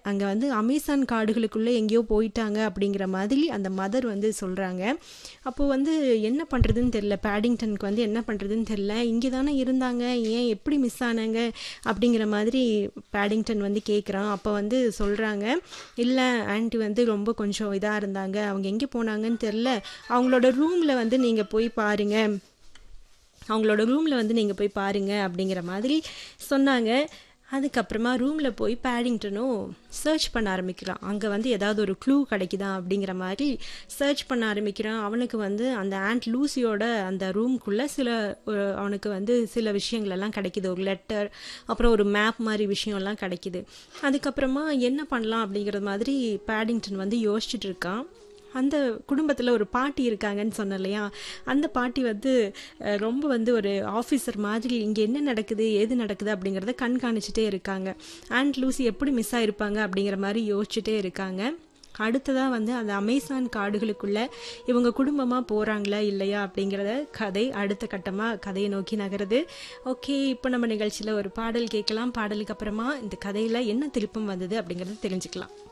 அங்கே வந்து அமேசான் காடுகளுக்குள்ளே எங்கேயோ போயிட்டாங்க அப்படிங்கிற மாதிரி அந்த மதர் வந்து சொல்கிறாங்க அப்போது வந்து என்ன பண்ணுறதுன்னு தெரில பேடிங்டனுக்கு வந்து என்ன பண்ணுறதுன்னு தெரில இங்கே தானே இருந்தாங்க ஏன் எப்படி மிஸ் ஆனாங்க அப்படிங்கிற மாதிரி பேடிங்டன் வந்து கேட்குறான் அப்போ வந்து சொல்கிறாங்க இல்லை ஆன்ட்டி வந்து ரொம்ப கொஞ்சம் இதாக இருந்தாங்க அவங்க எங்கே போனாங்கன்னு தெரில அவங்களோட ரூமில் வந்து நீங்கள் போய் பாருங்கள் அவங்களோட ரூமில் வந்து நீங்கள் போய் பாருங்க அப்படிங்கிற மாதிரி சொன்னாங்க அதுக்கப்புறமா ரூமில் போய் பேடிங்டனும் சர்ச் பண்ண ஆரம்பிக்கிறான் அங்கே வந்து ஏதாவது ஒரு க்ளூ கிடைக்குதா அப்படிங்கிற மாதிரி சர்ச் பண்ண ஆரம்பிக்கிறான் அவனுக்கு வந்து அந்த ஆண்ட் லூசியோட அந்த ரூம்குள்ளே சில ஒரு- அவனுக்கு வந்து சில விஷயங்கள் எல்லாம் கிடைக்குது ஒரு லெட்டர் அப்புறம் ஒரு மேப் மாதிரி விஷயம்லாம் கிடைக்குது அதுக்கப்புறமா என்ன பண்ணலாம் அப்படிங்கிற மாதிரி பேடிங்டன் வந்து யோசிச்சுட்டு இருக்கான் அந்த குடும்பத்தில் ஒரு பாட்டி இருக்காங்கன்னு சொன்னேன் இல்லையா அந்த பாட்டி வந்து அஹ், ரொம்ப வந்து ஒரு ஆஃபீஸர் மாதிரி இங்கே என்ன நடக்குது ஏது நடக்குது அப்படிங்கிறத கண்காணிச்சுட்டே இருக்காங்க ஆண்ட் லூசி எப்படி மிஸ் ஆயிருப்பாங்க அப்படிங்கிற மாதிரி யோசிச்சுட்டே இருக்காங்க அடுத்ததாக வந்து அந்த அமேசான் காடுகளுக்குள்ள இவங்க குடும்பமாக போகிறாங்களா இல்லையா அப்படிங்கிறத கதை அடுத்த கட்டமாக கதையை நோக்கி நகருது ஓகே இப்போ நம்ம நிகழ்ச்சியில் ஒரு பாடல் கேட்கலாம் பாடலுக்கு அப்புறமா இந்த கதையில் என்ன திருப்பம் வந்தது அப்படிங்கிறத தெரிஞ்சுக்கலாம்